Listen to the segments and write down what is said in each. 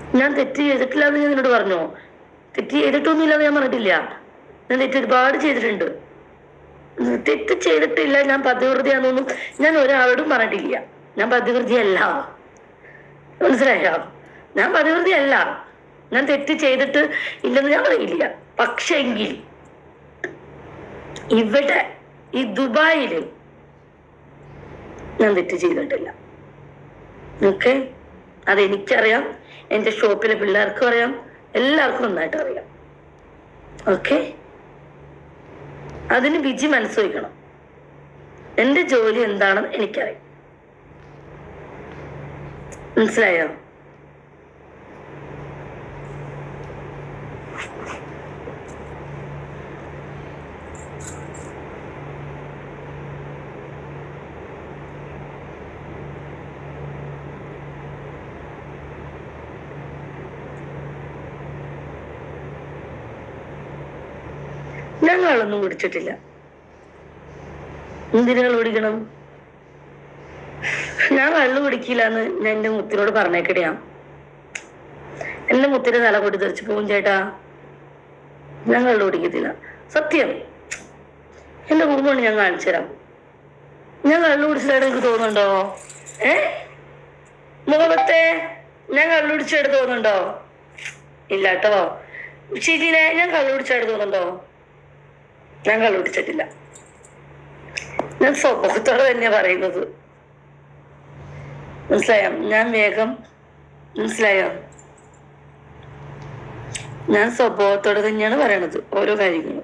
ഞാൻ തെറ്റ് ചെയ്തിട്ടില്ല എന്ന് ഞാൻ നിന്നോട് പറഞ്ഞോ തെറ്റ് ചെയ്തിട്ടൊന്നുമില്ല എന്ന് ഞാൻ പറഞ്ഞിട്ടില്ല ഞാൻ തെറ്റ് ഒരുപാട് ചെയ്തിട്ടുണ്ട് തെറ്റ് ചെയ്തിട്ടില്ല ഞാൻ പതിവൃതിയാണെന്നൊന്നും ഞാൻ ഒരാളോടും പറഞ്ഞിട്ടില്ല ഞാൻ പതിവൃതിയല്ല മനസ്സിലായോ ഞാൻ പതിവൃതിയല്ല ഞാൻ തെറ്റ് ചെയ്തിട്ട് ഇല്ലെന്ന് ഞാൻ പറയില്ല പക്ഷെങ്കിൽ ഇവിടെ ഈ ദുബായില് ഞാൻ തെറ്റ് ചെയ്തിട്ടില്ല ഓക്കെ അതെനിക്കറിയാം എൻ്റെ ഷോപ്പിലെ പിള്ളേർക്കും അറിയാം എല്ലാവർക്കും നന്നായിട്ട് അറിയാം ഓക്കെ അതിന് വിജി മനസ്സ് വയ്ക്കണം എൻ്റെ ജോലി എന്താണെന്ന് എനിക്കറിയാം മനസ്സിലായോ ഞങ്ങളൊന്നും കുടിച്ചിട്ടില്ല എന്തിനാൾ കുടിക്കണം ഞാൻ കള്ളു കുടിക്കില്ല എന്ന് ഞാൻ എന്റെ മുത്തിനോട് പറഞ്ഞേക്കടിയാ എന്റെ മുത്തിന് തല കൊട്ടി തെറിച്ച് പോകും ചേട്ടാ ഞാൻ കള്ളു കുടിക്കത്തില്ല സത്യം എന്റെ റൂമാണ് ഞാൻ കാണിച്ചു തരാം ഞാൻ കള്ളു കുടിച്ചതായിട്ട് എനിക്ക് തോന്നുന്നുണ്ടോ ഏ മുഖത്തെ ഞാൻ കള്ളു കുടിച്ചായിട്ട് തോന്നുന്നുണ്ടോ ഇല്ല കേട്ടോ ശരിനെ ഞാൻ കള്ളു കുടിച്ചായിട്ട് തോന്നുന്നുണ്ടോ ഞാൻ കള്ളു കുടിച്ചിട്ടില്ല ഞാൻ സ്വഭാവത്തോടെ തന്നെ പറയുന്നത് മനസ്സിലായോ ഞാൻ വേഗം മനസ്സിലായോ ഞാൻ സ്വഭാവത്തോടെ തന്നെയാണ് പറയണത് ഓരോ കാര്യങ്ങളും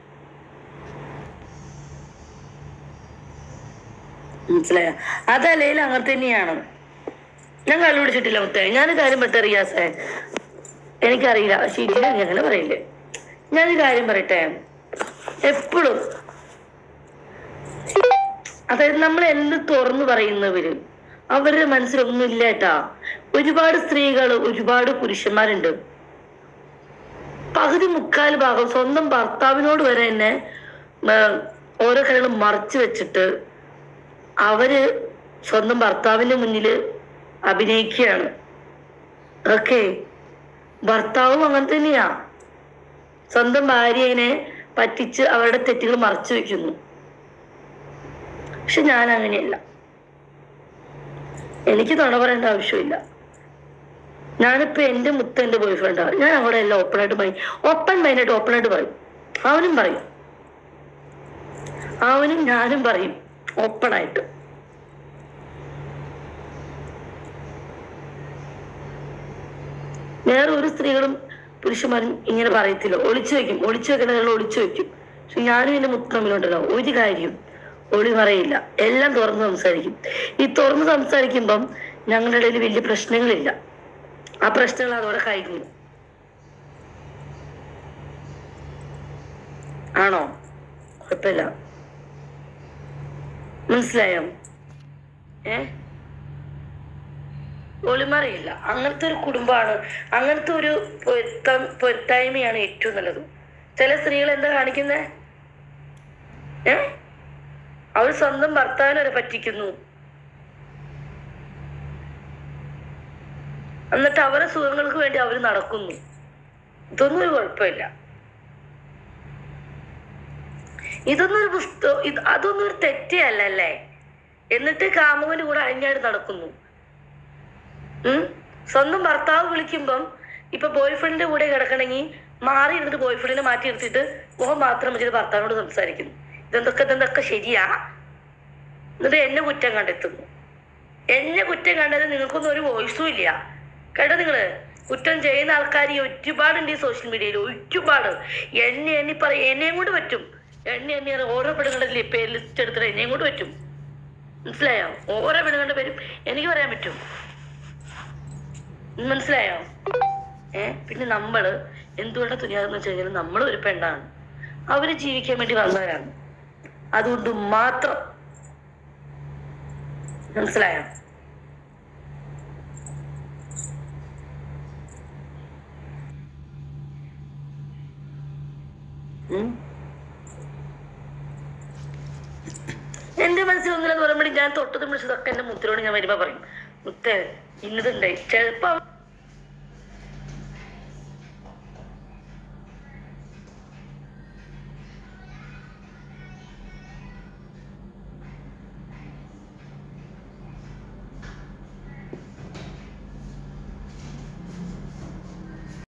മനസ്സിലായോ അതല്ലെങ്കിൽ അങ്ങനെ തന്നെയാണ് ഞാൻ കള്ളു പിടിച്ചിട്ടില്ല മുത്തേ ഞാൻ കാര്യം പെട്ട റിയാസേ എനിക്കറിയില്ല ശരിക്കും അങ്ങനെ പറയില്ലേ ഞാനൊരു കാര്യം പറയട്ടെ എപ്പോഴും അതായത് നമ്മൾ എന്ത് തുറന്നു പറയുന്നവര് അവരുടെ മനസ്സിലൊന്നും ഇല്ല കേട്ടാ ഒരുപാട് സ്ത്രീകൾ ഒരുപാട് പുരുഷന്മാരുണ്ട് പകുതി മുക്കാൽ ഭാഗം സ്വന്തം ഭർത്താവിനോട് വരെ തന്നെ ആ, ഓരോ കാര്യങ്ങളും മറച്ചു വെച്ചിട്ട് അവര് സ്വന്തം ഭർത്താവിന്റെ മുന്നിൽ അഭിനയിക്കുകയാണ് ഓക്കെ ഭർത്താവും അങ്ങനെ തന്നെയാ സ്വന്തം ഭാര്യനെ പറ്റിച്ച് അവരുടെ തെറ്റുകൾ മറച്ചു വെക്കുന്നു പക്ഷെ ഞാൻ അങ്ങനെയല്ല എനിക്ക് തുണ പറയേണ്ട ആവശ്യമില്ല ഞാനിപ്പോ എന്റെ മുത്ത എന്റെ ബോയ് ഫ്രണ്ടാണ് ഞാൻ അവിടെ എല്ലാം ഓപ്പൺ ആയിട്ട് പറയും ഓപ്പൺ മൈൻഡായിട്ട് ഓപ്പൺ ആയിട്ട് പറയും അവനും പറയും അവനും ഞാനും പറയും ഓപ്പൺ ആയിട്ട് വേറെ ഒരു സ്ത്രീകളും പുരുഷന്മാരും ഇങ്ങനെ പറയത്തില്ല ഒളിച്ചു വെക്കും ഒളിച്ചു വെക്കണതെല്ലാം ഒളിച്ചു വെക്കും പക്ഷെ ഞാനും എന്റെ മുത്ത് തമ്മിലുണ്ടല്ലോ ഒരു കാര്യം ഒളി പറയില്ല എല്ലാം തുറന്ന് സംസാരിക്കും ഈ തുറന്ന് സംസാരിക്കുമ്പം ഞങ്ങളുടെ ഇടയിൽ വലിയ പ്രശ്നങ്ങളില്ല ആ പ്രശ്നങ്ങൾ അതോടെ കഴിഞ്ഞു ആണോ കുഴപ്പമില്ല മനസ്സിലായോ ഏ ഒളിമറിയില്ല അങ്ങനത്തെ ഒരു കുടുംബമാണ് അങ്ങനത്തെ ഒരു പൊരുത്തം പൊരുത്തായ്മയാണ് ഏറ്റവും നല്ലത് ചില സ്ത്രീകൾ എന്താ കാണിക്കുന്നേ ഏ അവർ സ്വന്തം ഭർത്താവിനെ വരെ പറ്റിക്കുന്നു എന്നിട്ട് അവരുടെ സുഖങ്ങൾക്ക് വേണ്ടി അവർ നടക്കുന്നു ഇതൊന്നും ഒരു കുഴപ്പമില്ല ഇതൊന്നും ഒരു പുസ്തകം ഇത് അതൊന്നും ഒരു തെറ്റേ അല്ലല്ലേ എന്നിട്ട് കാമുകന്റെ കൂടെ അഴിഞ്ഞാടി നടക്കുന്നു ഉം? സ്വന്തം ഭർത്താവ് വിളിക്കുമ്പം ഇപ്പൊ ബോയ് ഫ്രണ്ടിന്റെ കൂടെ കിടക്കണമെങ്കിൽ മാറി ഇരുന്നിട്ട് ബോയ് ഫ്രണ്ടിനെ മാറ്റി നിർത്തിയിട്ട് മുഖം മാത്രം വെച്ചിട്ട് ഭർത്താവിനോട് സംസാരിക്കുന്നു ഇതെന്തൊക്കെ ഇതെന്തൊക്കെ ശരിയാ എന്നിട്ട് എന്നെ കുറ്റം കണ്ടെത്തുന്നു എന്നെ കുറ്റം കണ്ടത് നിങ്ങൾക്കൊന്നും ഒരു വോയിസും ഇല്ല കേട്ടോ നിങ്ങള് കുറ്റം ചെയ്യുന്ന ആൾക്കാർ ഈ ഒരുപാടുണ്ട് ഈ സോഷ്യൽ മീഡിയയിൽ ഒരുപാട് എന്നെ എണ്ണി പറയും എന്നെയും കൊണ്ട് പറ്റും എണ്ണി എണ്ണി അറിയാം ഓരോ പെണ്ണുങ്ങളുടെ പേര് ലിസ്റ്റ് എടുത്തിട്ട് എന്നെയും കൊണ്ട് പറ്റും മനസ്സിലായോ ഓരോ പെണ്ണുങ്ങളുടെ പേരും എനിക്ക് പറയാൻ പറ്റും മനസ്സിലായോ ഏ പിന്നെ നമ്മള് എന്തുകൊണ്ടാ തുനിയാതെന്ന് വെച്ച് കഴിഞ്ഞാൽ നമ്മൾ ഒരു പെണ്ണാണ് അവര് ജീവിക്കാൻ വേണ്ടി വന്നവരാണ് അതുകൊണ്ട് മാത്രം മനസ്സിലായോ ഉം? എന്റെ മനസ്സിലൊന്നുമില്ലെന്ന് പറയുമ്പോൾ ഞാൻ തൊട്ടതും വിളിച്ചതൊക്കെ എന്റെ മുത്തിനോട് ഞാൻ വരുമ്പോ പറയും മുത്തേ ഇന്നതുണ്ടായി ചിലപ്പോ അവൻ